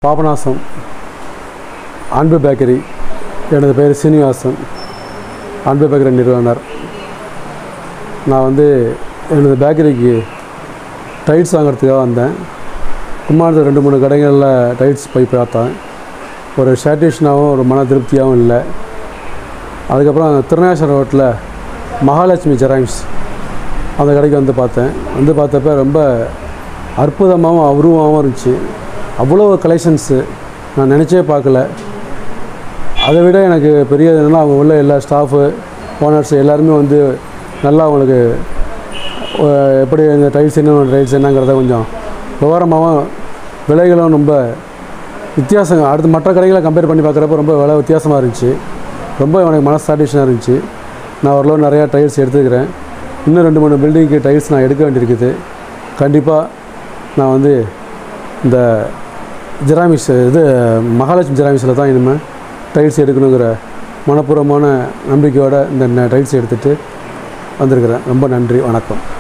பாபநாசம் அன்பு பேக்கரி எனது பெயர் சீனிவாசன் அன்பு பேக்கரி நிறுவனர் நான் வந்து எனது பேக்கரிக்கு டைல்ஸ் வாங்குறதுக்காக வந்தேன் கும்மாணத்தில் ரெண்டு மூணு கடைகளில் டைல்ஸ் போய் பார்த்தேன் ஒரு சாட்டிஸ்ஃபேக்ஷனாகவும் ஒரு மன திருப்தியாகவும் இல்லை அதுக்கப்புறம் திருநாகேஸ்வரம் ரோட்டில் மகாலட்சுமி ஜெராம்ஸ் அந்த கடைக்கு வந்து பார்த்தேன் வந்து பார்த்தப்ப ரொம்ப அற்புதமாகவும் அருவமாகவும் இருந்துச்சு அவ்வளோ கலெக்ஷன்ஸு நான் நினச்சே பார்க்கல அதை விட எனக்கு பெரிய என்னன்னா அவங்க உள்ள எல்லா ஸ்டாஃபு ஓனர்ஸ் எல்லாருமே வந்து நல்லா அவங்களுக்கு அஹ், எப்படி இந்த டைல்ஸ் என்ன டைல்ஸ் என்னங்கிறத கொஞ்சம் விவரமாகவும் விலைகளும் ரொம்ப வித்தியாசம் அடுத்து மற்ற கடைகளை கம்பேர் பண்ணி பார்க்குறப்ப ரொம்ப விலை வித்தியாசமாக இருந்துச்சு ரொம்ப எனக்கு மன சாட்டிஸ்ஃபேக்ஷனாக இருந்துச்சு நான் ஓரளவு நிறையா டைல்ஸ் எடுத்துக்கிறேன் இன்னும் ரெண்டு மூணு பில்டிங்க்கு டைல்ஸ் நான் எடுக்க வேண்டியிருக்குது கண்டிப்பாக நான் வந்து இந்த ஜெராமிக்ஸ் இது மகாலட்சுமி ஜெராமிக்ஸில் தான் இனிமேல் டைல்ஸ் எடுக்கணுங்கிற மனப்பூர்வமான நம்பிக்கையோடு இந்த டைல்ஸ் எடுத்துகிட்டு வந்திருக்கிறேன் ரொம்ப நன்றி வணக்கம்